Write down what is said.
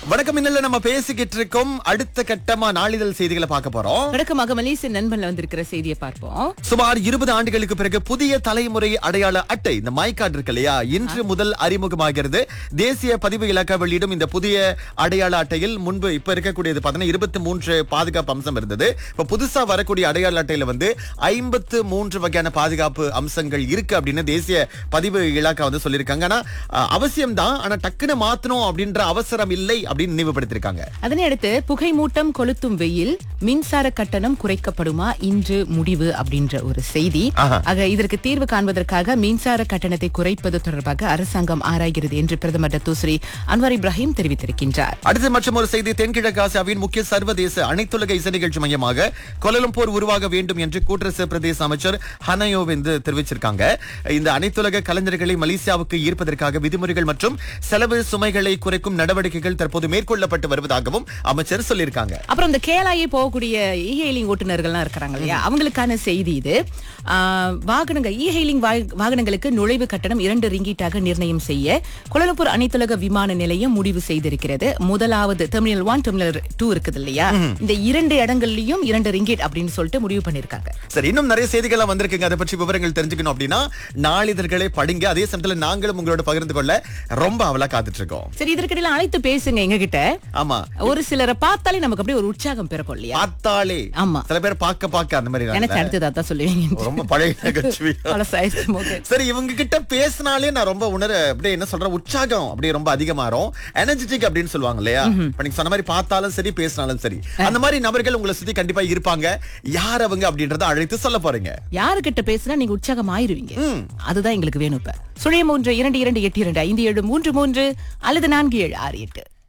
வணக்கம் இன்னல நம்ம பேசிக்கிட்டு இருக்கோம் அடுத்த கட்டமா நாளிதழ் செய்திகளை பார்க்க போறோம் வணக்கமாக மலேசிய நண்பன்ல வந்திருக்கிற செய்தியை பார்ப்போம் சுமார் இருபது ஆண்டுகளுக்கு பிறகு புதிய தலைமுறை அடையாள அட்டை இந்த மை கார்டு இருக்கு இல்லையா இன்று முதல் அறிமுகமாகிறது தேசிய பதிவு இலக்க வெளியிடும் இந்த புதிய அடையாள அட்டையில் முன்பு இப்ப இருக்கக்கூடியது பாத்தீங்கன்னா இருபத்தி மூன்று பாதுகாப்பு அம்சம் இருந்தது இப்ப புதுசா வரக்கூடிய அடையாள அட்டையில வந்து ஐம்பத்து மூன்று வகையான பாதுகாப்பு அம்சங்கள் இருக்கு அப்படின்னு தேசிய பதிவு இலாக்கா வந்து சொல்லியிருக்காங்க ஆனா அவசியம் தான் ஆனா டக்குன்னு மாத்தணும் அப்படின்ற அவசரம் இல்லை அப்படின்னு நினைவுபடுத்திருக்காங்க அதனை அடுத்து புகை மூட்டம் கொளுத்தும் வெயில் மின்சார கட்டணம் குறைக்கப்படுமா இன்று முடிவு அப்படின்ற ஒரு செய்தி ஆஹா. ஆக இதற்கு தீர்வு காண்பதற்காக மின்சார கட்டணத்தை குறைப்பது தொடர்பாக அரசாங்கம் ஆராய்கிறது என்று பிரதமர் டத்தோஸ்ரீ அன்வார் இப்ராஹிம் தெரிவித்திருக்கின்றார் அடுத்து மற்றும் ஒரு செய்தி தென்கிழக்கு ஆசியாவின் முக்கிய சர்வதேச அனைத்துலக இசை நிகழ்ச்சி மையமாக கோலலம்பூர் உருவாக வேண்டும் என்று கூட்டரசு பிரதேச அமைச்சர் ஹனயோ வந்து தெரிவிச்சிருக்காங்க இந்த அனைத்துலக கலைஞர்களை மலேசியாவுக்கு ஈர்ப்பதற்காக விதிமுறைகள் மற்றும் செலவு சுமைகளை குறைக்கும் நடவடிக்கைகள் தற்போது மேற்கொள்ளப்பட்டு வருவதாகவும் அமைச்சர் சொல்லியிருக்காங்க அப்புறம் இந்த கேலாயே போகக்கூடிய இ ஹெயிலிங் ஓட்டுநர்கள்லாம் இருக்கிறாங்க இல்லையா அவங்களுக்கான செய்தி இது ஆ, வாகனங்கள் இ ஹெயிலிங் வாகனங்களுக்கு நுழைவு கட்டணம் இரண்டு ரிங்கீட்டாக நிர்ணயம் செய்ய கோலாலம்பூர் அனைத்துலக விமான நிலையம் முடிவு செய்திருக்கிறது முதலாவது டெர்மினல் ஒன் டெர்மினல் டூ இருக்குது இல்லையா இந்த இரண்டு இடங்கள்லயும் இரண்டு ரிங்கீட் அப்படின்னு சொல்லிட்டு முடிவு பண்ணிருக்காங்க சரி இன்னும் நிறைய செய்திகள்லாம் வந்திருக்குங்க அதை பற்றி விவரங்கள் தெரிஞ்சுக்கணும் அப்படின்னா நாளிதழ்களை படிங்க அதே சமயத்துல நாங்களும் உங்களோட பகிர்ந்து கொள்ள ரொம்ப அவலா காத்துட்டு இருக்கோம் சரி இதற்கிடையில அழைத்து பேசுங்க எங்க கிட்ட ஆமா ஒரு சிலரை பார்த்தாலே நமக்கு அப்படியே ஒரு உற்சாகம் பிறக்கும் இல்லையா பார்த்தாலே ஆமா. சில பேர் பார்க்க பார்க்க அந்த மாதிரி நினைச்ச நாள்ல. அடுத்ததா தான் சொல்லுவீங்க ரொம்ப பழைய நகைச்சுவை பழசாயிடுச்சு மோகன். சரி இவங்க கிட்ட பேசினாலே நான் ரொம்ப உணர அப்படியே என்ன சொல்றேன் உற்சாகம் அப்படியே ரொம்ப அதிகமாறும் எனர்ஜெட்டிக் அப்படின்னு சொல்லுவாங்க இல்லையா இப்ப நீங்க சொன்ன மாதிரி பார்த்தாலும் சரி பேசினாலும் சரி அந்த மாதிரி நபர்கள் உங்களை சுத்தி கண்டிப்பா இருப்பாங்க யார் அவங்க அப்படின்றத அழைத்து சொல்ல போறீங்க யாருகிட்ட பேசினா நீங்க உற்சாகம் ஆயிருவீங்க அதுதான் எங்களுக்கு வேணும் இப்ப சுழியம் மூன்று இரண்டு இரண்டு எட்டு இரண்டு ஐந்து ஏழு மூன்று மூன்று அல்லது நான்கு ஏழு ஆறு எட்டு